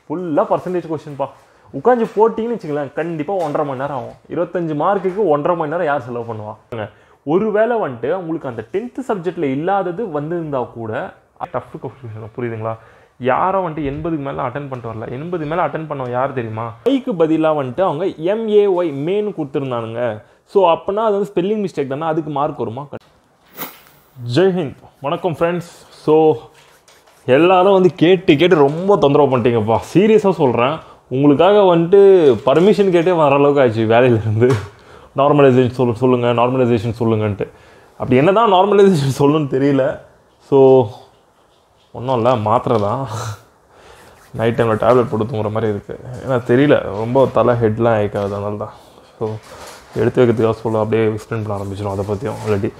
ஃபுல்லாக பர்சன்டேஜ் கொஸ்டின்ப்பா உட்காந்து போட்டிங்கன்னு வச்சுக்கலாம் கண்டிப்பாக ஒன்றரை மணி நேரம் ஆகும் இருபத்தஞ்சு மார்க்குக்கு ஒன்றரை மணி நேரம் யார் செலவு பண்ணுவாங்க ஒருவேளை வந்துட்டு உங்களுக்கு அந்த டென்த்து சப்ஜெக்டில் இல்லாதது வந்திருந்தா கூட டஃப் கொஸ்டின் புரியுதுங்களா யாரும் வந்துட்டு எண்பதுக்கு மேலே அட்டன் பண்ணிட்டு வரல எண்பது மேலே அட்டன் பண்ணவங்க யார் தெரியுமா ஐக்கு பதிலாக வந்துட்டு அவங்க எம்ஏஒய் மேன்னு கொடுத்துருந்தானுங்க ஸோ அப்போனா அது வந்து ஸ்பெல்லிங் மிஸ்டேக் தானே அதுக்கு மார்க் வருமா ஜெய்ஹிந்த் வணக்கம் ஃப்ரெண்ட்ஸ் ஸோ எல்லாரும் வந்து கேட்டு கேட்டு ரொம்ப தொந்தரவு பண்ணிட்டீங்கப்பா சீரியஸாக சொல்கிறேன் உங்களுக்காக வந்துட்டு பர்மிஷன் கேட்டே வர அளவுக்கு ஆயிடுச்சு வேலையிலேருந்து நார்மலைசேஷன் சொல்ல சொல்லுங்கள் நார்மலைசேஷன் சொல்லுங்கன்ட்டு அப்படி என்ன தான் நார்மலைசேஷன் சொல்லணும்னு தெரியல ஸோ ஒன்றும் இல்லை மாத்திரை தான் நைட் டைமில் டேப்லெட் போட்டு தூங்குற மாதிரி இருக்குது ஏன்னா தெரியல ரொம்ப தலை ஹெட்லாம் ஆயிக்காது அதனால தான் ஸோ எடுத்து வைக்கிறதுக்காக சொல்ல அப்படியே எக்ஸ்பிளைன் பண்ண ஆரம்பிச்சிடும் அதை பற்றியும் ஆல்ரெடி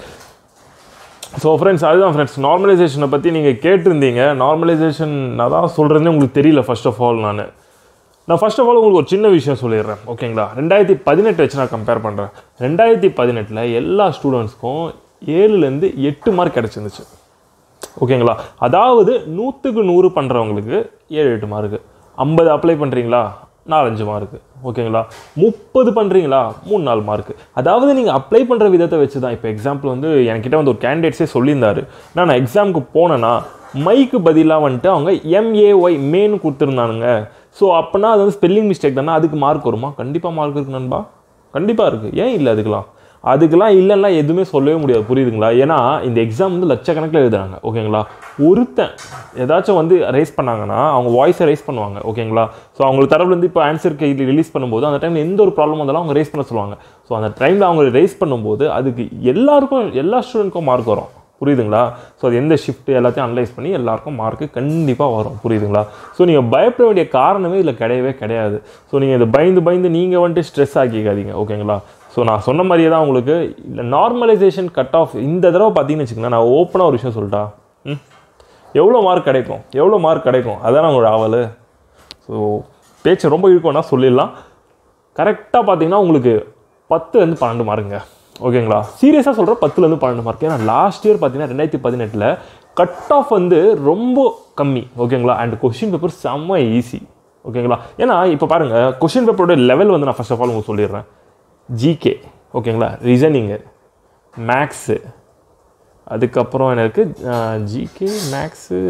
ஸோ ஃப்ரெண்ட்ஸ் அதுதான் ஃப்ரெண்ட்ஸ் நார்மலைசேஷனை பற்றி நீங்கள் கேட்டிருந்தீங்க நார்மலைசேஷன் நான் தான் சொல்கிறேன்னே உங்களுக்கு தெரியல ஃபர்ஸ்ட் ஆஃப் ஆல் நான் நான் ஃபர்ஸ்ட் ஆஃப் ஆல் உங்களுக்கு ஒரு சின்ன விஷயம் சொல்லிடுறேன் ஓகேங்களா ரெண்டாயிரத்தி பதினெட்டு வச்சு நான் கம்பேர் பண்ணுறேன் ரெண்டாயிரத்தி பதினெட்டில் எல்லா ஸ்டூடெண்ட்ஸ்க்கும் ஏழுலேருந்து எட்டு மார்க் கிடச்சிருந்துச்சு ஓகேங்களா அதாவது நூற்றுக்கு நூறு பண்ணுறவங்களுக்கு ஏழு எட்டு மார்க்கு ஐம்பது அப்ளை பண்ணுறீங்களா நாலஞ்சு மார்க்கு ஓகேங்களா முப்பது பண்ணுறீங்களா மூணு நாலு மார்க்கு அதாவது நீங்கள் அப்ளை பண்ணுற விதத்தை வச்சு தான் இப்போ எக்ஸாம்பிள் வந்து என்கிட்ட வந்து ஒரு கேண்டிடேட்ஸே சொல்லியிருந்தாரு நான் நான் எக்ஸாமுக்கு போனேன்னா மைக்கு பதிலாக வந்துட்டு அவங்க எம்ஏஒய் மேன்னு கொடுத்துருந்தானுங்க ஸோ அப்போனா அது வந்து ஸ்பெல்லிங் மிஸ்டேக் தானே அதுக்கு மார்க் வருமா கண்டிப்பாக மார்க் இருக்கு நண்பா கண்டிப்பாக இருக்குது ஏன் இல்லை அதுக்கெலாம் அதுக்கெல்லாம் இல்லைன்னா எதுவுமே சொல்லவே முடியாது புரியுதுங்களா ஏன்னா இந்த எக்ஸாம் வந்து லட்சக்கணக்கில் எழுதுறாங்க ஓகேங்களா ஒருத்தன் ஏதாச்சும் வந்து ரைஸ் பண்ணாங்கன்னா அவங்க வாய்ஸை ரைஸ் பண்ணுவாங்க ஓகேங்களா ஸோ அவங்களுக்கு தரப்புலேருந்து இப்போ ஆன்சர் கையில் ரிலீஸ் பண்ணும்போது அந்த டைமில் எந்த ஒரு ப்ராப்ளம் வந்தாலும் அவங்க ரைஸ் பண்ண சொல்லுவாங்க ஸோ அந்த டைமில் அவங்க ரைஸ் பண்ணும்போது அதுக்கு எல்லாருக்கும் எல்லா ஸ்டூடெண்ட்க்கும் மார்க் வரும் புரியுதுங்களா ஸோ அது எந்த ஷிஃப்ட் எல்லாத்தையும் அனலைஸ் பண்ணி எல்லாருக்கும் மார்க்கு கண்டிப்பாக வரும் புரியுதுங்களா ஸோ நீங்கள் பயப்பட வேண்டிய காரணமே இதில் கிடையவே கிடையாது ஸோ நீங்கள் இதை பயந்து பயந்து நீங்கள் வந்துட்டு ஸ்ட்ரெஸ் ஆக்கிக்காதீங்க ஓகேங்களா ஸோ நான் சொன்ன மாதிரியே தான் உங்களுக்கு இல்லை நார்மலைசேஷன் கட் ஆஃப் இந்த தடவை பார்த்தீங்கன்னு வச்சுக்கோங்களேன் நான் ஓப்பனாக ஒரு விஷயம் சொல்லிட்டா ம் எவ்வளோ மார்க் கிடைக்கும் எவ்வளோ மார்க் கிடைக்கும் அதான் உங்களோட ஆவல் ஸோ பேச்சு ரொம்ப இருக்கும்னா சொல்லிடலாம் கரெக்டாக பார்த்தீங்கன்னா உங்களுக்கு பத்துலேருந்து பன்னெண்டு மார்க்குங்க ஓகேங்களா சீரியஸாக சொல்கிறேன் பத்துலேருந்து பன்னெண்டு மார்க் ஏன்னா லாஸ்ட் இயர் பார்த்தீங்கன்னா ரெண்டாயிரத்தி பதினெட்டில் கட் ஆஃப் வந்து ரொம்ப கம்மி ஓகேங்களா அண்ட் கொஷின் பேப்பர் செம்ம ஈஸி ஓகேங்களா ஏன்னா இப்போ பாருங்கள் கொஷின் பேப்பரோட லெவல் வந்து நான் ஃபர்ஸ்ட் ஆஃப் ஆல் உங்களுக்கு சொல்லிடுறேன் ஜிகே ஓகேங்களா ரீசனிங்கு மேக்ஸு அதுக்கப்புறம் என்ன இருக்குது ஜிகே மேக்ஸு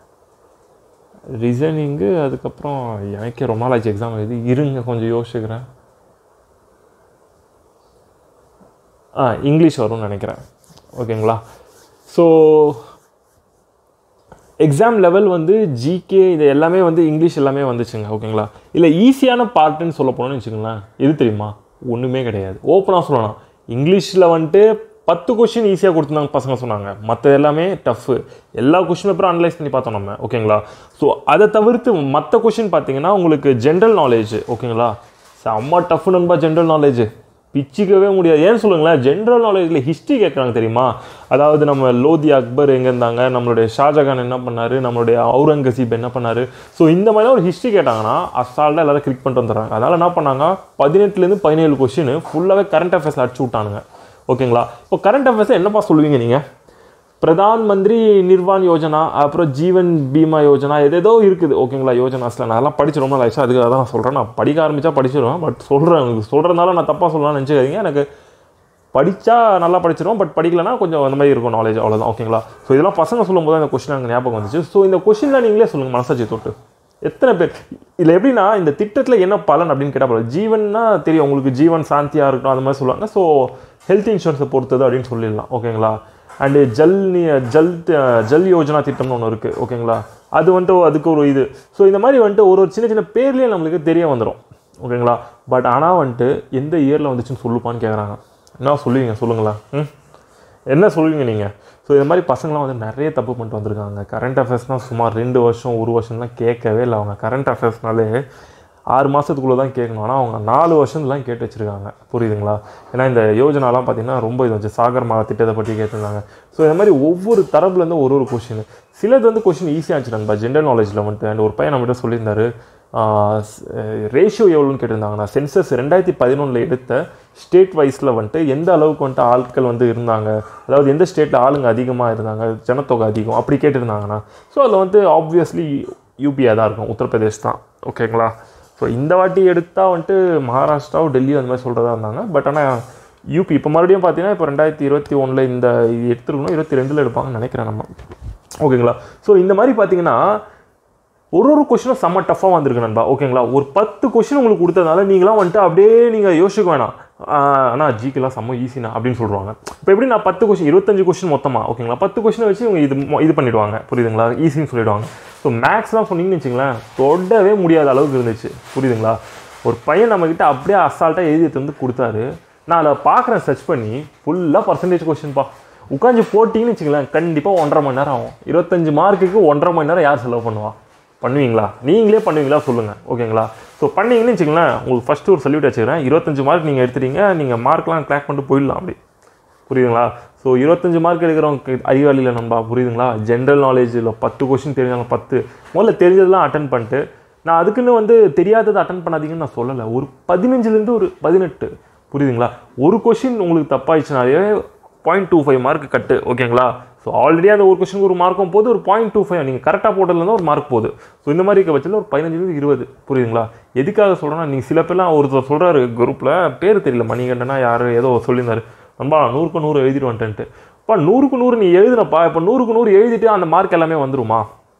ரீசனிங்கு அதுக்கப்புறம் எனக்கே ரொம்ப நாள் ஆச்சு எக்ஸாம் எழுதி இருங்க கொஞ்சம் யோசிச்சுக்கிறேன் ஆ இங்கிலீஷ் வரும்னு நினைக்கிறேன் ஓகேங்களா ஸோ எக்ஸாம் லெவல் வந்து ஜிகே இது எல்லாமே வந்து இங்கிலீஷ் எல்லாமே வந்துச்சுங்க ஓகேங்களா இல்லை ஈஸியான பார்ட்டுன்னு சொல்ல போனோம்னு வச்சுக்கோங்களேன் எது தெரியுமா ஒன்றுமே கிடையாது ஓப்பனாக சொல்லலாம் இங்கிலீஷில் வந்துட்டு பத்து கொஷின் ஈஸியாக கொடுத்துருந்தாங்க பசங்க சொன்னாங்க மற்ற எல்லாமே டஃப்பு எல்லா கொஷின் பேப்பரும் அனலைஸ் பண்ணி பார்த்தோம் நம்ம ஓகேங்களா ஸோ அதை தவிர்த்து மற்ற கொஷின் பார்த்தீங்கன்னா உங்களுக்கு ஜென்ரல் நாலேஜ் ஓகேங்களா செம்ம டஃப் நண்பா ஜென்ரல் நாலேஜ் பிச்சிக்கவே முடியாது ஏன்னு சொல்லுங்களேன் ஜென்ரல் நாலேஜில் ஹிஸ்ட்ரி கேட்குறாங்க தெரியுமா அதாவது நம்ம லோதி அக்பர் எங்கே இருந்தாங்க நம்மளுடைய ஷாஜகான் என்ன பண்ணார் நம்மளுடைய அவுரங்கசீப் என்ன பண்ணார் ஸோ இந்த மாதிரிலாம் ஒரு ஹிஸ்ட்ரி கேட்டாங்கன்னா அசால்ட்டாக எல்லாரும் கிளிக் பண்ணிட்டு வந்துடுறாங்க அதனால் என்ன பண்ணாங்க பதினெட்டுலேருந்து பதினேழு கொஷின் ஃபுல்லாகவே கரண்ட் அஃபேர்ஸில் அடிச்சு விட்டானுங்க ஓகேங்களா இப்போ கரண்ட் அஃபேர்ஸில் என்னப்பா சொல்லுவீங்க நீங்கள் பிரதான் மந்திரி நிர்வான் யோஜனா அப்புறம் ஜீவன் பீமா யோஜனா எதேதோ இருக்குது ஓகேங்களா யோஜனாஸில் நான் அதெல்லாம் படிச்சு ரொம்ப நாள் ஆயிடுச்சு அதுக்காக தான் நான் சொல்கிறேன் நான் படிக்க ஆரம்பித்தா படிச்சிடுவேன் பட் சொல்கிறேன் உங்களுக்கு சொல்கிறதுனால நான் தப்பாக சொல்லலாம்னு நினச்சிக்காதீங்க எனக்கு படித்தா நல்லா படிச்சிருவோம் பட் படிக்கலனா கொஞ்சம் அந்த மாதிரி இருக்கும் நாலேஜ் அவ்வளோதான் ஓகேங்களா ஸோ இதெல்லாம் பசங்க சொல்லும்போது அந்த கொஸ்டின் எனக்கு ஞாபகம் வந்துச்சு ஸோ இந்த கொஸ்டினில் நீங்களே சொல்லுங்கள் மனசாட்சி தொட்டு எத்தனை பேர் இதில் எப்படின்னா இந்த திட்டத்தில் என்ன பலன் அப்படின்னு கேட்டால் பரவாயில்ல ஜீவன்னா தெரியும் உங்களுக்கு ஜீவன் சாந்தியாக இருக்கட்டும் அந்த மாதிரி சொல்லுவாங்க ஸோ ஹெல்த் இன்சூரன்ஸை பொறுத்தது அப்படின்னு சொல்லிடலாம் ஓகேங்களா அண்டு ஜல் நீ ஜல் ஜல் யோஜனா திட்டம்னு ஒன்று இருக்குது ஓகேங்களா அது வந்துட்டு அதுக்கு ஒரு இது ஸோ இந்த மாதிரி வந்துட்டு ஒரு ஒரு சின்ன சின்ன பேர்லேயே நம்மளுக்கு தெரிய வந்துடும் ஓகேங்களா பட் ஆனால் வந்துட்டு எந்த இயரில் வந்துச்சுன்னு சொல்லுப்பான்னு கேட்குறாங்க என்ன சொல்லுவீங்க சொல்லுங்களேன் ம் என்ன சொல்லுவீங்க நீங்கள் ஸோ இது மாதிரி பசங்களாம் வந்து நிறைய தப்பு பண்ணிட்டு வந்திருக்காங்க கரண்ட் அஃபேர்ஸ்னால் சுமார் ரெண்டு வருஷம் ஒரு வருஷம்லாம் கேட்கவே இல்லை அவங்க கரண்ட் அஃபேர்ஸ்னாலே ஆறு மாதத்துக்குள்ளே தான் கேட்கணும் ஆனால் அவங்க நாலு வருஷத்துலாம் கேட்டு வச்சுருக்காங்க புரியுதுங்களா ஏன்னா இந்த யோஜனாலாம் பார்த்தீங்கன்னா ரொம்ப இது வச்சு சாகர் மாலா திட்டத்தை பற்றி கேட்டிருந்தாங்க ஸோ இந்த மாதிரி ஒவ்வொரு தரப்புலேருந்து ஒரு ஒரு கொஷின் சிலது வந்து கொஷின் ஈஸியாக இருந்துச்சு ஜென்ரல் நாலேஜில் வந்துட்டு அண்ட் ஒரு பையன் நம்மகிட்ட சொல்லியிருந்தாரு ரேஷியோ எவ்வளோன்னு கேட்டிருந்தாங்கண்ணா சென்சஸ் ரெண்டாயிரத்தி பதினொன்றில் எடுத்த ஸ்டேட் வைஸில் வந்துட்டு எந்த அளவுக்கு வந்துட்டு ஆட்கள் வந்து இருந்தாங்க அதாவது எந்த ஸ்டேட்டில் ஆளுங்க அதிகமாக இருந்தாங்க ஜனத்தொகை அதிகம் அப்படி கேட்டிருந்தாங்கண்ணா ஸோ அதில் வந்து ஆப்வியஸ்லி யூபியாக தான் இருக்கும் உத்தரப்பிரதேஷ் தான் ஓகேங்களா ஸோ இந்த வாட்டி எடுத்தால் வந்துட்டு மகாராஷ்டிராவோ டெல்லி அந்த மாதிரி சொல்கிறதா இருந்தாங்க பட் ஆனால் யூபி இப்போ மறுபடியும் பார்த்தீங்கன்னா இப்போ ரெண்டாயிரத்தி இருபத்தி ஒன்றில் இந்த இது எடுத்துருக்கணும் இருபத்தி ரெண்டில் எடுப்பாங்கன்னு நினைக்கிறேன் நம்ம ஓகேங்களா ஸோ இந்த மாதிரி பார்த்தீங்கன்னா ஒரு ஒரு கொஷினும் செம்ம டஃப்பாக வந்திருக்கு நண்பா ஓகேங்களா ஒரு பத்து கொஷின் உங்களுக்கு கொடுத்ததுனால நீங்களாம் வந்துட்டு அப்படியே நீங்கள் யோசிக்க வேணாம் ஆனால் ஜிக்கெல்லாம் செம்ம ஈஸினா அப்படின்னு சொல்லுவாங்க இப்போ எப்படி நான் பத்து கொஷின் இருபத்தஞ்சு கொஷின் மொத்தமாக ஓகேங்களா பத்து கொஷினை வச்சு இவங்க இது மொ- இது பண்ணிடுவாங்க புரியுதுங்களா ஈஸின்னு சொல்லிடுவாங்க ஸோ மேக்ஸ்லாம் சொன்னீங்கன்னு வச்சுங்களேன் தொடவே முடியாத அளவுக்கு இருந்துச்சு புரியுதுங்களா ஒரு பையன் நம்மக்கிட்ட அப்படியே அசால்ட்டாக எழுதி எடுத்து வந்து கொடுத்தாரு நான் அதை பார்க்குறேன் சர்ச் பண்ணி ஃபுல்லாக பர்சன்டேஜ் கொஷின்ப்பா உட்காந்து போட்டிங்கன்னு வச்சுங்களேன் கண்டிப்பாக ஒன்றரை மணி நேரம் ஆகும் இருபத்தஞ்சு மார்க்குக்கு ஒன்றரை மணி நேரம் யார் செலவு பண்ணுவா பண்ணுவீங்களா நீங்களே பண்ணுவீங்களா சொல்லுங்கள் ஓகேங்களா ஸோ பண்ணீங்கன்னு வச்சுங்களேன் உங்களுக்கு ஃபஸ்ட்டு ஒரு சல்யூட் வச்சுக்கிறேன் இருபத்தஞ்சு மார்க் நீங்கள் எடுத்துட்டீங்க நீங்கள் மார்க்லாம் கிளாக் பண்ணிட்டு போயிடலாம் அப்படி புரியுதுங்களா ஸோ இருபத்தஞ்சு மார்க் எடுக்கிறவங்க அறிவாளியில் நண்பா புரியுதுங்களா ஜென்ரல் நாலேஜில் பத்து கொஷின் தெரிஞ்சாலும் பத்து முதல்ல தெரிஞ்சதெல்லாம் அட்டன் பண்ணிட்டு நான் அதுக்குன்னு வந்து தெரியாததை அட்டன் பண்ணாதீங்கன்னு நான் சொல்லலை ஒரு பதினஞ்சுலேருந்து ஒரு பதினெட்டு புரியுதுங்களா ஒரு கொஷின் உங்களுக்கு தப்பாயிடுச்சுனாலே point two five mark cut ஓகேங்களா ஸோ ஆல்ரெடி அந்த ஒரு கொஷனுக்கு ஒரு மார்க்கும் போது ஒரு பாயிண்ட் டூ ஃபைவ் நீங்கள் கரெக்டாக போட்டதுலேருந்து ஒரு மார்க் போகுது ஸோ இந்த மாதிரி இருக்க பட்சத்தில் ஒரு பதினஞ்சுலேருந்து இருபது புரியுதுங்களா எதுக்காக சொல்கிறேன்னா நீங்கள் சில பேர்லாம் ஒருத்தர் சொல்கிறாரு குரூப்பில் பேர் தெரியல மணிகண்டனா யார் ஏதோ சொல்லியிருந்தாரு நண்பா நூறுக்கு நூறு எழுதிட்டு வந்துட்டேன்ட்டு அப்பா நூறுக்கு நூறு நீ எழுதுனப்பா இப்போ நூறுக்கு நூறு எழுதிட்டு அந்த மார்க் எல்லாமே வந்துருமா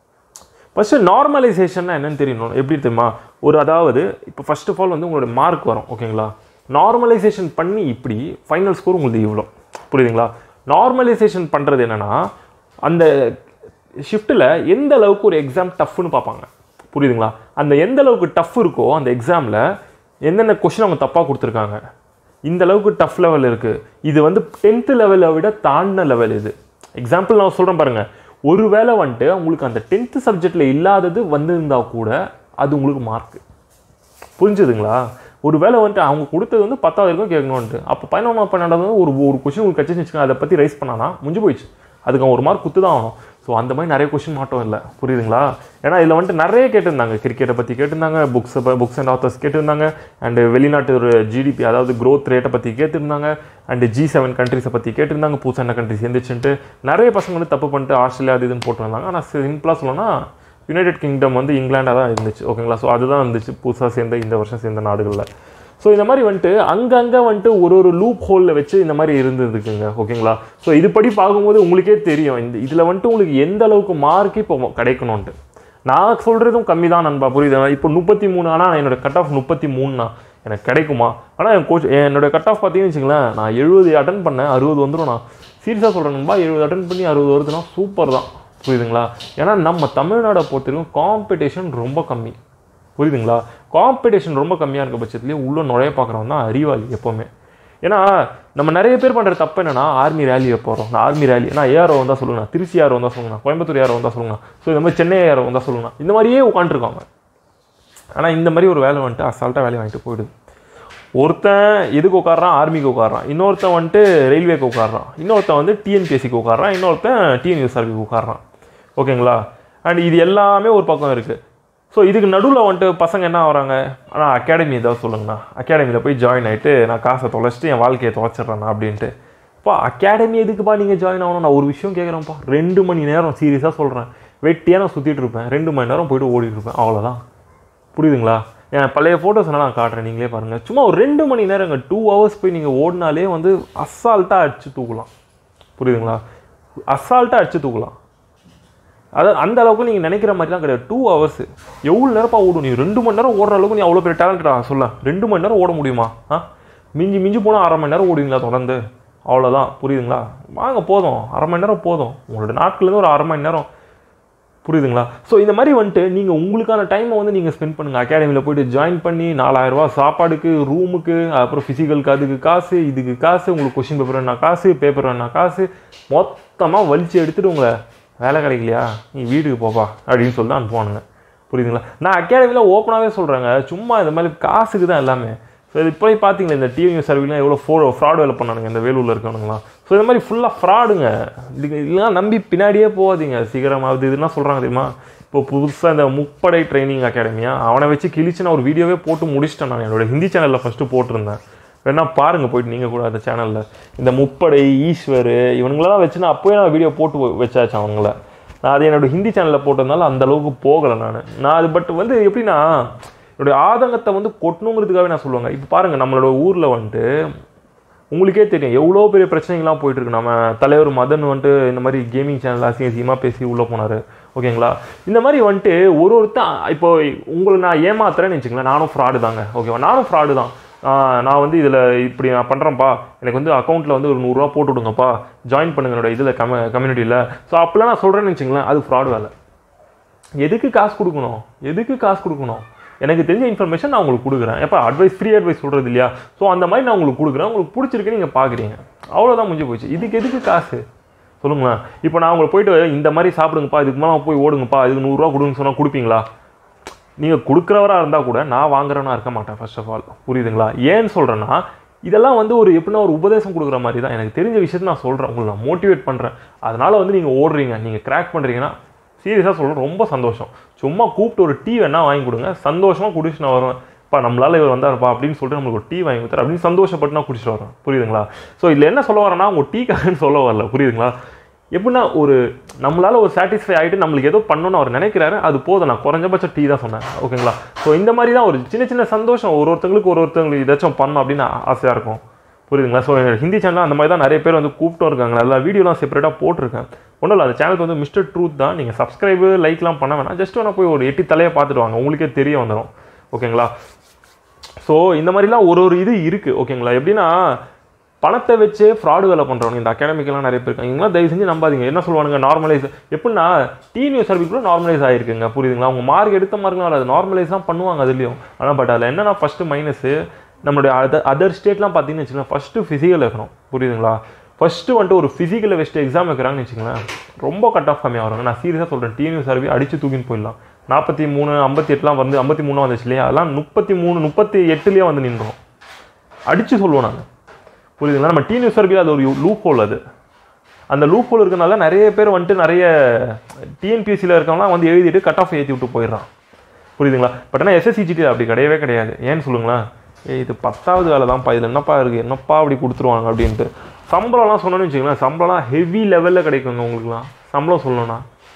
ஃபஸ்ட்டு நார்மலைசேஷன்னா என்னன்னு தெரியணும் எப்படி தெரியுமா ஒரு அதாவது இப்போ ஃபர்ஸ்ட் ஆஃப் ஆல் வந்து உங்களோட மார்க் வரும் ஓகேங்களா நார்மலைசேஷன் பண்ணி இப்படி ஃபைனல் ஸ்கோர் உங்களுக்கு இவ்வளோ புரியுதுங்களா நார்மலைசேஷன் பண்ணுறது என்னன்னா அந்த ஷிஃப்ட்டில் எந்த அளவுக்கு ஒரு எக்ஸாம் டஃப்னு பார்ப்பாங்க புரியுதுங்களா அந்த எந்த அளவுக்கு டஃப் இருக்கோ அந்த எக்ஸாமில் என்னென்ன கொஷின் அவங்க தப்பாக கொடுத்துருக்காங்க இந்த அளவுக்கு டஃப் லெவல் இருக்குது இது வந்து டென்த்து லெவலை விட தாண்டின லெவல் இது எக்ஸாம்பிள் நான் சொல்கிறேன் பாருங்கள் ஒரு வேளை வந்துட்டு உங்களுக்கு அந்த டென்த்து சப்ஜெக்டில் இல்லாதது வந்திருந்தா கூட அது உங்களுக்கு மார்க் புரிஞ்சுதுங்களா ஒரு வேளை வந்துட்டு அவங்க கொடுத்தது வந்து பத்தாவது வரைக்கும் கேட்கணுன்ட்டு அப்போ பதினொன்றாம் பன்னெண்டாவது வந்து ஒரு ஒரு கொஷின் உங்களுக்கு கட்சி வச்சுக்கோங்க அதை பற்றி ரைஸ் பண்ணானா முடிஞ்சு போயிடுச்சு அதுக்கு அவன் ஒரு மார்க் குத்து தான் ஆகணும் ஸோ அந்த மாதிரி நிறைய கொஷின் மாட்டோம் இல்லை புரியுதுங்களா ஏன்னா இதில் வந்துட்டு நிறைய கேட்டிருந்தாங்க கிரிக்கெட்டை பற்றி கேட்டிருந்தாங்க புக்ஸ் புக்ஸ் அண்ட் ஆத்தர்ஸ் கேட்டிருந்தாங்க அண்டு வெளிநாட்டு ஒரு ஜிடிபி அதாவது growth ரேட்டை பற்றி கேட்டிருந்தாங்க அண்டு ஜி செவன் கண்ட்ரிஸை பற்றி கேட்டிருந்தாங்க புதுசாக என்ன கண்ட்ரிஸ் இருந்துச்சுன்ட்டு நிறைய பசங்க வந்து தப்பு பண்ணிட்டு ஆஸ்திரேலியா அது இதுன்னு போட்டு வந்தாங்க ஆனால் சிம்பிளாக சொல்லணும்னா யுனைடெட் கிங்டம் வந்து இங்கிலாண்டாக தான் இருந்துச்சு ஓகேங்களா ஸோ அதுதான் இருந்துச்சு புதுசாக சேர்ந்த இந்த வருஷம் சேர்ந்த நாடுகளில் ஸோ இந்த மாதிரி வந்துட்டு அங்கங்கே வந்துட்டு ஒரு ஒரு லூப் ஹோலில் வச்சு இந்த மாதிரி இருந்ததுக்குங்க ஓகேங்களா ஸோ இதுபடி பார்க்கும்போது உங்களுக்கே தெரியும் இந்த இதில் வந்துட்டு உங்களுக்கு எந்த அளவுக்கு மார்க் இப்போ கிடைக்கணும்ன்ட்டு நான் சொல்கிறதும் கம்மி தான் நண்பா புரியுதா இப்போ முப்பத்தி மூணு ஆனால் என்னோட கட் ஆஃப் முப்பத்தி மூணுண்ணா எனக்கு கிடைக்குமா ஆனால் என் கோச் என்னோட கட் ஆஃப் பார்த்தீங்கன்னு வச்சுங்களேன் நான் எழுபது அட்டன் பண்ணேன் அறுபது வந்துடும் நான் சீரியஸாக சொல்கிறேன் நண்பா எழுபது அட்டன் பண்ணி அறுபது வருதுன்னா சூப்பர் தான் புரியுதுங்களா ஏன்னா நம்ம தமிழ்நாடை பொறுத்தவரைக்கும் காம்படிஷன் ரொம்ப கம்மி புரியுதுங்களா காம்படிஷன் ரொம்ப கம்மியாக இருக்க பட்சத்துலேயே உள்ள நுழைய பார்க்குறவன் தான் அறிவாளி எப்போவுமே ஏன்னா நம்ம நிறைய பேர் பண்ணுற தப்பு என்னன்னா ஆர்மி ரேலி போகிறோம் நான் ஆர்மி ரேலி நான் ஏஆர்ஓ வந்தால் சொல்லுங்க திருச்சி யாரோ வந்தால் சொல்லுங்க கோயம்புத்தூர் யாரோ வந்தால் சொல்லுங்க ஸோ இந்த மாதிரி சென்னை யாரோ வந்தால் சொல்லுங்க இந்த மாதிரியே உட்காந்துருக்காங்க ஆனால் இந்த மாதிரி ஒரு வேலை வந்துட்டு அசால்ட்டாக வேலையை வாங்கிட்டு போயிடுது ஒருத்தன் எதுக்கு உட்காடுறான் ஆர்மிக்கு உட்காடுறான் இன்னொருத்தன் வந்துட்டு ரயில்வேக்கு உட்காடுறான் இன்னொருத்தன் வந்து டிஎன்பிஎஸ்சிக்கு உட்காடுறான் இன்னொருத்தன் டிஎன்யூஎஸ்ஆர்பிக்கு உட்காடுறான் ஓகேங்களா அண்ட் இது எல்லாமே ஒரு பக்கம் இருக்குது ஸோ இதுக்கு நடுவில் வந்துட்டு பசங்க என்ன வராங்க ஆனால் அகாடமி ஏதாவது சொல்லுங்கண்ணா அகாடமியில் போய் ஜாயின் ஆகிட்டு நான் காசை தொலைச்சிட்டு என் வாழ்க்கையை தொலைச்சிட்றேண்ணா அப்படின்ட்டு பா அகாடமி எதுக்குப்பா நீங்கள் ஜாயின் ஆகணும் நான் ஒரு விஷயம் கேட்குறேன்ப்பா ரெண்டு மணி நேரம் சீரியஸாக சொல்கிறேன் வெட்டியாக நான் சுற்றிட்டு இருப்பேன் ரெண்டு மணி நேரம் போயிட்டு ஓடிட்டு இருப்பேன் அவ்வளோதான் புரியுதுங்களா என் பழைய ஃபோட்டோஸ் நான் காட்டுறேன் நீங்களே பாருங்கள் சும்மா ஒரு ரெண்டு மணி நேரங்க டூ ஹவர்ஸ் போய் நீங்கள் ஓடினாலே வந்து அசால்ட்டாக அடிச்சு தூக்கலாம் புரியுதுங்களா அசால்ட்டாக அடிச்சு தூக்கலாம் அதாவது அந்த அளவுக்கு நீங்கள் நினைக்கிற மாதிரிலாம் கிடையாது டூ ஹவர்ஸ் எவ்வளோ நேரப்பா ஓடும் நீ ரெண்டு மணி நேரம் ஓடுற அளவுக்கு நீ அவ்வளோ பெரிய டேலண்டடா சொல்ல ரெண்டு மணி நேரம் ஓட முடியுமா ஆ மிஞ்சி மிஞ்சி போனால் அரை மணி நேரம் ஓடுவீங்களா தொடர்ந்து அவ்வளோதான் புரியுதுங்களா வாங்க போதும் அரை மணி நேரம் போதும் உங்களோட நாட்கள்லேருந்து ஒரு அரை மணி நேரம் புரியுதுங்களா ஸோ இந்த மாதிரி வந்துட்டு நீங்கள் உங்களுக்கான டைமை வந்து நீங்கள் ஸ்பெண்ட் பண்ணுங்கள் அகாடமியில் போயிட்டு ஜாயின் பண்ணி நாலாயிரரூவா சாப்பாடுக்கு ரூமுக்கு அப்புறம் ஃபிசிக்கலுக்கு அதுக்கு காசு இதுக்கு காசு உங்களுக்கு கொஷின் பேப்பர் வேணா காசு பேப்பர் வேணா காசு மொத்தமாக வலிச்சு எடுத்துட்டு உங்களை வேலை கிடைக்கலையா நீ வீட்டுக்கு போப்பா அப்படின்னு சொல்லி தான் அனுப்புவானுங்க புரியுதுங்களா நான் அகாடமியில் ஓப்பனாகவே சொல்கிறேங்க சும்மா இந்த மாதிரி காசுக்கு தான் எல்லாமே ஸோ இது இப்போ பார்த்தீங்களா இந்த டிவி சர்வீலாம் எவ்வளோ ஃபோ ஃப்ராட் வேலை பண்ணானுங்க இந்த வேலூரில் இருக்கவனுங்களாம் ஸோ இந்த மாதிரி ஃபுல்லாக ஃப்ராடுங்க இதுக்கு இதெல்லாம் நம்பி பின்னாடியே போகாதீங்க சீக்கிரம் அது இதுனா சொல்கிறாங்க தெரியுமா இப்போ புதுசாக இந்த முப்படை ட்ரைனிங் அகாடமியா அவனை வச்சு கிழிச்சு நான் ஒரு வீடியோவே போட்டு முடிச்சிட்டேன் நான் என்னோட ஹிந்தி சேனலில் ஃபஸ்ட்டு போட்டிருந்தேன் வேணா பாருங்க போயிட்டு நீங்கள் கூட அந்த சேனலில் இந்த முப்படை ஈஸ்வர் இவனுங்களெல்லாம் வச்சு நான் அப்போயே நான் வீடியோ போட்டு வச்சாச்சு அவங்கள நான் அது என்னோட ஹிந்தி சேனலில் போட்டதுனால அந்த அளவுக்கு போகலை நான் நான் அது பட் வந்து எப்படின்னா என்னுடைய ஆதங்கத்தை வந்து கொட்டணுங்கிறதுக்காகவே நான் சொல்லுவாங்க இப்போ பாருங்கள் நம்மளோட ஊரில் வந்துட்டு உங்களுக்கே தெரியும் எவ்வளோ பெரிய பிரச்சனைகள்லாம் போயிட்டு இருக்கு நம்ம தலைவர் மதன் வந்துட்டு இந்த மாதிரி கேமிங் சேனல் அசிங்க அசிங்கமாக பேசி உள்ளே போனார் ஓகேங்களா இந்த மாதிரி வந்துட்டு ஒரு ஒருத்தன் இப்போ உங்களை நான் ஏமாத்துறேன்னு வச்சுங்களேன் நானும் ஃப்ராடு தாங்க ஓகேவா நானும் ஃப்ராடு தான் ஆஹ் நான் வந்து இதில் இப்படி நான் பண்ணுறேன்ப்பா எனக்கு வந்து அக்கௌண்ட்டில் வந்து ஒரு நூறுரூவா போட்டு விடுங்கப்பா ஜாயின் பண்ணுங்க என்னோட இதில் கம கம்யூனிட்டியில் ஸோ அப்போலாம் நான் சொல்கிறேன்னு வச்சுங்களேன் அது ஃப்ராடு வேலை எதுக்கு காசு கொடுக்கணும் எதுக்கு காசு கொடுக்கணும் எனக்கு தெரிஞ்ச இன்ஃபர்மேஷன் நான் உங்களுக்கு கொடுக்குறேன் எப்போ அட்வைஸ் ஃப்ரீ அட்வைஸ் சொல்கிறது இல்லையா ஸோ அந்த மாதிரி நான் உங்களுக்கு கொடுக்குறேன் உங்களுக்கு பிடிச்சிருக்கு நீங்கள் பார்க்குறீங்க அவ்வளோதான் முடிஞ்சு போச்சு இதுக்கு எதுக்கு காசு சொல்லுங்களேன் இப்போ நான் உங்களுக்கு போயிட்டு இந்த மாதிரி சாப்பிடுங்கப்பா இதுக்கு மேலே போய் ஓடுங்கப்பா இதுக்கு நூறுரூவா கொடுங்க சொன்னால் கொடுப்பீங்களா நீங்கள் கொடுக்குறவரா இருந்தால் கூட நான் வாங்குறவனா இருக்க மாட்டேன் ஃபர்ஸ்ட் ஆஃப் ஆல் புரியுதுங்களா ஏன்னு சொல்கிறேன்னா இதெல்லாம் வந்து ஒரு எப்படின்னா ஒரு உபதேசம் கொடுக்குற மாதிரி தான் எனக்கு தெரிஞ்ச விஷயத்தை நான் சொல்கிறேன் உங்களை நான் மோட்டிவேட் பண்ணுறேன் அதனால வந்து நீங்கள் ஓடுறீங்க நீங்கள் கிராக் பண்ணுறீங்கன்னா சீரியஸாக சொல்கிறேன் ரொம்ப சந்தோஷம் சும்மா கூப்பிட்டு ஒரு டீ வேணா வாங்கி கொடுங்க சந்தோஷமாக குடிச்சு நான் வருவேன் பா நம்மளால இவர் வந்தாருப்பா அப்படின்னு சொல்லிட்டு நம்மளுக்கு ஒரு டீ வாங்கி கொடுத்தாரு அப்படின்னு சந்தோஷப்பட்டு நான் குடிச்சிட்டு வரேன் புரியுதுங்களா ஸோ இதில் என்ன சொல்ல வரேன்னா உங்கள் டீக்காரன்னு சொல்ல வரல புரியுதுங்களா எப்படின்னா ஒரு நம்மளால ஒரு சாட்டிஸ்ஃபை ஆகிட்டு நம்மளுக்கு ஏதோ பண்ணணும்னு அவர் நினைக்கிறாரு அது போதும் நான் குறைஞ்சபட்சம் டீ தான் சொன்னேன் ஓகேங்களா ஸோ இந்த மாதிரி தான் ஒரு சின்ன சின்ன சந்தோஷம் ஒரு ஒருத்தங்களுக்கு ஒரு ஒருத்தங்களுக்கு ஏதாச்சும் பண்ணணும் அப்படின்னு ஆசையாக இருக்கும் புரியுதுங்களா ஸோ ஹிந்தி சேனல் அந்த மாதிரி தான் நிறைய பேர் வந்து கூப்பிட்டும் இருக்காங்க எல்லா வீடியோலாம் செப்பரேட்டாக போட்டிருக்கேன் ஒன்றும் இல்லை அந்த சேனலுக்கு வந்து மிஸ்டர் ட்ரூத் தான் நீங்கள் சப்ஸ்கிரைபு லைக்லாம் பண்ண வேணாம் ஜஸ்ட் வேணா போய் ஒரு எட்டி தலையை பார்த்துட்டு வாங்க உங்களுக்கே தெரிய வந்துடும் ஓகேங்களா ஸோ இந்த மாதிரிலாம் ஒரு ஒரு இது இருக்குது ஓகேங்களா எப்படின்னா பணத்தை வச்சே ஃப்ராடு வேலை பண்ணுறவங்க இந்த அகாடமிக்கெல்லாம் நிறைய பேர் இருக்காங்க இவங்களாம் தயவு செஞ்சு நம்பாதீங்க என்ன சொல்லுவானுங்க நார்மலைஸ் எப்படின்னா டிஎன்யூ சர்வீஸ் கூட நார்மலைஸ் ஆகிருக்குங்க புரியுதுங்களா அவங்க மார்க் எடுத்த மார்க்னால அது நார்மலைஸ் தான் பண்ணுவாங்க அதுலேயும் ஆனால் பட் அதில் என்னன்னா ஃபஸ்ட்டு மைனஸு நம்மளுடைய அதர் அதர் ஸ்டேட்லாம் பார்த்தீங்கன்னு வச்சுக்கோங்களேன் ஃபஸ்ட்டு ஃபிசிக்கல் இருக்கணும் புரியுதுங்களா ஃபஸ்ட்டு வந்துட்டு ஒரு ஃபிசிக்கலை வச்சுட்டு எக்ஸாம் வைக்கிறாங்கன்னு வச்சுங்களேன் ரொம்ப கட் ஆஃப் கம்மியாக வருங்க நான் சீரியஸாக சொல்கிறேன் டிஎன்யூ சர்வீஸ் அடிச்சு தூக்கின்னு போயிடலாம் நாற்பத்தி மூணு ஐம்பத்தி எட்டுலாம் வந்து ஐம்பத்தி மூணு வந்துச்சு இல்லையா அதெல்லாம் முப்பத்தி மூணு முப்பத்தி எட்டுலேயே வந்து நின்றோம் அடித்து சொல்லுவோம் நான் புரியுதுங்களா நம்ம டிஎன்யூ சர்வீஸ் அது ஒரு லூப் ஹோல் அது அந்த லூப் ஹோல் இருக்கனால நிறைய பேர் வந்துட்டு நிறைய டிஎன்பிஎஸ்சியில் இருக்கவங்களாம் வந்து எழுதிட்டு கட் ஆஃப் ஏற்றி விட்டு போயிடுறான் புரியுதுங்களா பட் ஆனால் எஸ்எஸ்சிஜிடி அப்படி கிடையவே கிடையாது ஏன்னு சொல்லுங்களேன் ஏ இது பத்தாவது வேலை தான்ப்பா இதில் என்னப்பா இருக்குது என்னப்பா அப்படி கொடுத்துருவாங்க அப்படின்ட்டு சம்பளம்லாம் சொன்னோன்னு வச்சுக்கோங்களேன் சம்பளம்லாம் ஹெவி லெவலில் கிடைக்குங்க உங்களுக்குலாம் சம்பளம் சொல்லணும்னா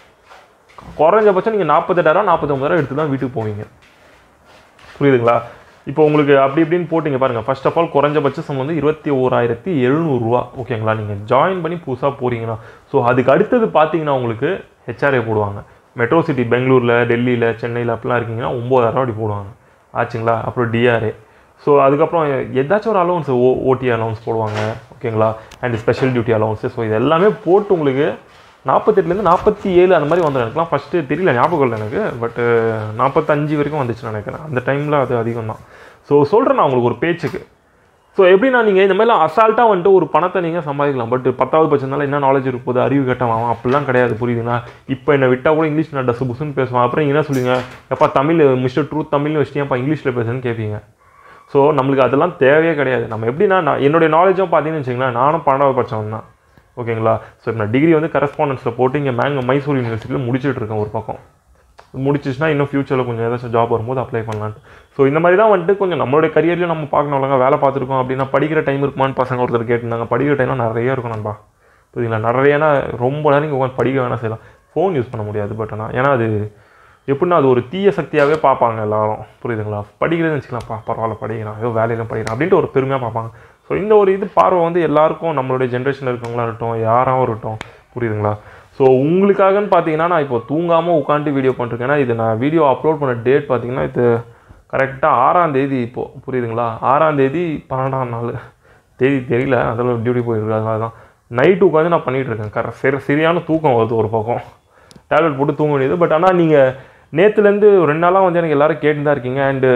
குறைஞ்சபட்சம் நீங்கள் நாற்பத்தெட்டாயிரம் நாற்பத்தொம்பதாயிரம் எடுத்து தான் வீட்டுக்கு போவீங்க புரியுதுங்களா இப்போ உங்களுக்கு அப்படி இப்படின்னு போட்டிங்க பாருங்கள் ஃபர்ஸ்ட் ஆஃப் ஆல் குறைஞ்சபட்ச சம்பளம் வந்து இருபத்தி ஓராயிரத்தி எழுநூறுரூவா ஓகேங்களா நீங்கள் ஜாயின் பண்ணி புதுசாக போகிறீங்கன்னா ஸோ அதுக்கு அடுத்தது பார்த்தீங்கன்னா உங்களுக்கு ஹெச்ஆர்ஏ போடுவாங்க மெட்ரோ சிட்டி பெங்களூரில் டெல்லியில் சென்னையில் அப்படிலாம் இருக்கீங்கன்னா ஒம்பதாயிரம் அப்படி போடுவாங்க ஆச்சுங்களா அப்புறம் டிஆர்ஏ ஸோ அதுக்கப்புறம் ஏதாச்சும் ஒரு அலௌன்ஸ் ஓ ஓடி அலௌன்ஸ் போடுவாங்க ஓகேங்களா and special duty allowance so இது எல்லாமே போட்டு உங்களுக்கு நாற்பத்தெட்டுலேருந்து நாற்பத்தி ஏழு அந்த மாதிரி வந்துடும் எனக்குலாம் ஃபஸ்ட்டு தெரியல ஞாபகம் இல்லை எனக்கு பட்டு நாற்பத்தஞ்சு வரைக்கும் வந்துச்சுன்னு நினைக்கிறேன் அந்த டைமில் அது அதிகம் தான் ஸோ சொல்கிறேன் நான் உங்களுக்கு ஒரு பேச்சுக்கு ஸோ எப்படின்னா நீங்கள் இந்த மாதிரிலாம் அசால்ட்டாக வந்துட்டு ஒரு பணத்தை நீங்கள் சம்பாதிக்கலாம் பட் பத்தாவது பட்சம்னால என்ன நாலேஜ் இருக்க போது அறிவு கட்டமாகும் அப்படிலாம் கிடையாது புரியுதுங்களா இப்போ என்னை விட்டால் கூட இங்கிலீஷ் நான் டசு புசுன்னு பேசுவேன் அப்புறம் என்ன சொல்லுவீங்க எப்பா தமிழ் மிஸ்டர் ட்ரூத் தமிழ்னு வச்சுட்டேன்ப்பா இங்கிலீஷில் பேசுன்னு கேட்பீங்க ஸோ நம்மளுக்கு அதெல்லாம் தேவையே கிடையாது நம்ம எப்படின்னா நான் என்னுடைய நாலேஜும் பார்த்தீங்கன்னு வச்சுங்களேன் நானும் பன்னெண்டாவது பட்சம் தான் ஓகேங்களா ஸோ இப்போ நான் டிகிரி வந்து கரஸ்பாண்டன்ஸில் போட்டு இங்கே மேங்க மைசூர் யூனிவர்சிட்டியில் முடிச்சிட்டு இருக்கேன் ஒரு பக்கம் முடிச்சிச்சுன்னா இன்னும் ஃபியூச்சரில் கொஞ்சம் ஏதாச்சும் ஜாப் வரும்போது அப்ளை பண்ணலான்ட்டு ஸோ இந்த மாதிரி தான் வந்துட்டு கொஞ்சம் நம்மளுடைய கரியர்லையும் நம்ம பார்க்கணும் ஒழுங்கா வேலை பார்த்துருக்கோம் அப்படின்னா படிக்கிற டைம் இருக்குமான்னு பசங்க ஒருத்தர் கேட்டிருந்தாங்க படிக்கிற டைம்லாம் நிறைய இருக்கும் நண்பா புரியுங்களா நிறையனா ரொம்ப நேரம் இங்கே உட்காந்து படிக்க வேணாம் செய்யலாம் ஃபோன் யூஸ் பண்ண முடியாது பட் ஆனால் ஏன்னா அது எப்படின்னா அது ஒரு தீய சக்தியாகவே பார்ப்பாங்க எல்லாரும் புரியுதுங்களா படிக்கிறதுன்னு வச்சுக்கலாம்ப்பா பரவாயில்ல படிக்கிறான் ஏதோ வேலையிலும் படிக்கிறான் அப்படின்ட்டு ஒரு பெருமையாக பார்ப்பாங்க ஸோ இந்த ஒரு இது பார்வை வந்து எல்லாருக்கும் நம்மளுடைய ஜென்ரேஷனில் இருக்கவங்களா இருக்கட்டும் யாராகவும் இருக்கட்டும் புரியுதுங்களா ஸோ உங்களுக்காகன்னு பார்த்தீங்கன்னா நான் இப்போ தூங்காமல் உட்காந்து வீடியோ பண்ணிருக்கேன் ஏன்னா இது நான் வீடியோ அப்லோட் பண்ண டேட் பார்த்தீங்கன்னா இது கரெக்டாக ஆறாம் தேதி இப்போது புரியுதுங்களா ஆறாம் தேதி பன்னெண்டாம் நாள் தேதி தெரியல அதில் டியூட்டி போயிருக்கு அதனால தான் நைட்டு உட்காந்து நான் பண்ணிகிட்டு இருக்கேன் கரெக்ட் சரி சரியான தூக்கம் வருது ஒரு பக்கம் டேப்லெட் போட்டு தூங்க வேண்டியது பட் ஆனால் நீங்கள் நேற்றுலேருந்து ரெண்டு நாளாக வந்து எனக்கு எல்லாரும் கேட்டு தான் இருக்கீங்க அண்டு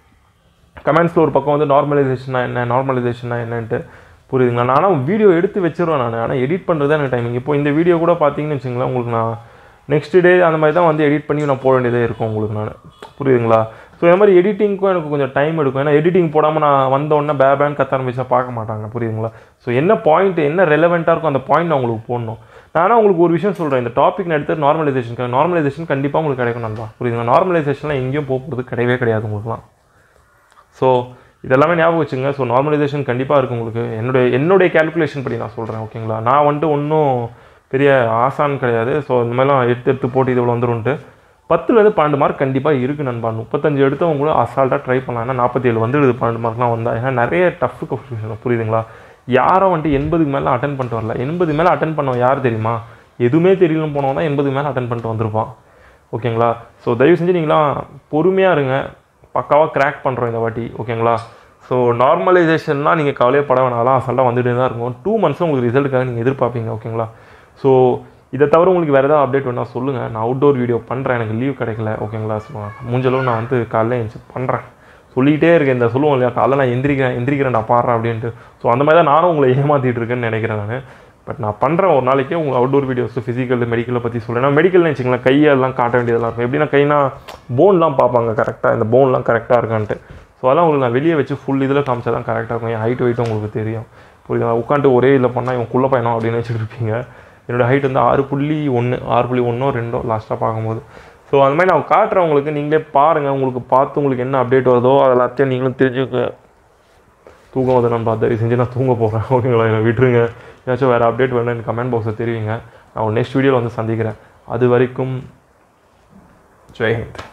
கமெண்ட்ஸில் ஒரு பக்கம் வந்து நார்மலைசேஷனா என்ன நார்மலைசேஷனா என்னன்ட்டு புரியுதுங்களா நான் ஆனால் வீடியோ எடுத்து வச்சிருவேன் நான் ஆனால் எடிட் பண்ணுறது தான் எனக்கு டைமிங் இப்போ இந்த வீடியோ கூட பார்த்தீங்கன்னு வச்சுங்களேன் உங்களுக்கு நான் நெக்ஸ்ட் டே அந்த மாதிரி தான் வந்து எடிட் பண்ணி நான் போட வேண்டியதே இருக்கும் உங்களுக்கு நான் புரியுதுங்களா ஸோ இந்த மாதிரி எடிட்டிங்க்கும் எனக்கு கொஞ்சம் டைம் எடுக்கும் ஏன்னா எடிட்டிங் போடாமல் நான் வந்த உடனே பே பேன் கத்த ஆரம்பிச்சா பார்க்க மாட்டாங்க புரியுதுங்களா ஸோ என்ன பாயிண்ட் என்ன ரெலவெண்ட்டாக இருக்கும் அந்த பாயிண்ட் நான் உங்களுக்கு போடணும் நானும் உங்களுக்கு ஒரு விஷயம் சொல்கிறேன் இந்த டாபிக் நான் எடுத்து நார்மலைசேஷன் நார்மலைசேஷன் கண்டிப்பாக உங்களுக்கு கிடைக்கும் நண்பா புரியுதுங்களா நார்மலைசேஷன்லாம் எங்கேயும் போக போகிறது கிடையவே கிடையாது உங்களுக்குலாம் ஸோ இதெல்லாமே ஞாபகம் வச்சுங்க ஸோ நார்மலைசேஷன் கண்டிப்பாக இருக்குது உங்களுக்கு என்னுடைய என்னுடைய கேல்குலேஷன் படி நான் சொல்கிறேன் ஓகேங்களா நான் வந்துட்டு ஒன்றும் பெரிய ஆசான் கிடையாது ஸோ இந்த மாதிரிலாம் எடுத்து எடுத்து போட்டு இது இவ்வளோ வந்துருன்ட்டு பத்துலேருந்து பன்னெண்டு மார்க் கண்டிப்பாக இருக்குது நண்பா முப்பத்தஞ்சு எடுத்தவங்க கூட அசால்ட்டாக ட்ரை பண்ணலாம் ஏன்னா நாற்பத்தி ஏழு வந்துடுது பன்னெண்டு மார்க்லாம் வந்தா ஏன்னா நிறைய டஃப் கொஸ்டின் புரியுதுங்களா யாரோ வந்துட்டு எண்பதுக்கு மேலே அட்டன் பண்ணிட்டு வரல எண்பது மேலே அட்டன் பண்ணவன் யார் தெரியுமா எதுவுமே தெரியலன்னு போனவன் தான் எண்பதுக்கு மேலே அட்டன் பண்ணிட்டு வந்திருப்பான் ஓகேங்களா ஸோ தயவு செஞ்சு நீங்களாம் பொறுமையாக இருங்க பக்காவாக கிராக் பண்ணுறோம் இந்த வாட்டி ஓகேங்களா ஸோ நார்மலைசேஷன்னா நீங்கள் கவலையே பட வேணாலாம் அசால்ட்டாக வந்துட்டு தான் இருக்கும் டூ மந்த்ஸும் உங்களுக்கு ரிசல்ட்டுக்காக நீங்கள் எதிர்பார்ப்பீங்க ஓகேங்களா ஸோ இதை தவிர உங்களுக்கு வேறு ஏதாவது அப்டேட் வேணால் சொல்லுங்கள் நான் அவுட்டோர் வீடியோ பண்ணுறேன் எனக்கு லீவ் கிடைக்கல ஓகேங்களா ஸோ முடிஞ்சளவு நான் வந்து காலைல எழுந்துச்சு பண்ணுறேன் சொல்லிக்கிட்டே இருக்கேன் இந்த சொல்லுவோம் இல்லையா காலைல நான் எந்திரிக்கிறேன் எந்திரிக்கிறேன் நான் பாடுறேன் அப்படின்ட்டு ஸோ அந்த மாதிரி தான் நானும் உங்களை ஏமாற்றிட்டு இருக்கேன்னு நினைக்கிறேன் நான் பட் நான் பண்ணுறேன் ஒரு நாளைக்கே உங்கள் அவுட்டோர் வீடியோஸ் ஃபிசிக்கல் மெடிக்கலை பற்றி சொல்கிறேன் நான் மெடிக்கல்னு வச்சுங்களேன் கையெல்லாம் காட்ட வேண்டியதெல்லாம் இருக்கும் எப்படின்னா கைனா போன்லாம் பார்ப்பாங்க கரெக்டாக இந்த போன்லாம் கரெக்டாக இருக்கான்ட்டு ஸோ அதெல்லாம் உங்களுக்கு நான் வெளியே வச்சு ஃபுல் இதில் காமிச்சா தான் கரெக்டாக இருக்கும் என் ஹைட் வெயிட்டும் உங்களுக்கு தெரியும் புரியுதா உட்காந்துட்டு ஒரே இதில் பண்ணால் இவன் குள்ள பையனும் அப்படின்னு வச்சுட்டு இருப்பீங்க என்னோட ஹைட் வந்து ஆறு புள்ளி ஒன்று ஆறு புள்ளி ஒன்றோ ரெண்டோ லாஸ்ட்டாக பார்க்கும்போது ஸோ அந்த மாதிரி நான் காட்டுறேன் உங்களுக்கு நீங்களே பாருங்கள் உங்களுக்கு பார்த்து உங்களுக்கு என்ன அப்டேட் வருதோ அது எல்லாத்தையும் நீங்களும் தெரிஞ்சுக்க தூக்கம் வந்து நான் பார்த்து தயவு செஞ்சு நான் தூங்க போகிறேன் ஓகேங்களா என்னை விட்டுருங்க ஏதாச்சும் வேறு அப்டேட் வேணும் எனக்கு கமெண்ட் பாக்ஸில் தெரிவிங்க நான் நெக்ஸ்ட் வீடியோவில் வந்து சந்திக்கிறேன் அது வரைக்கும் ஜெய்ஹிந்த்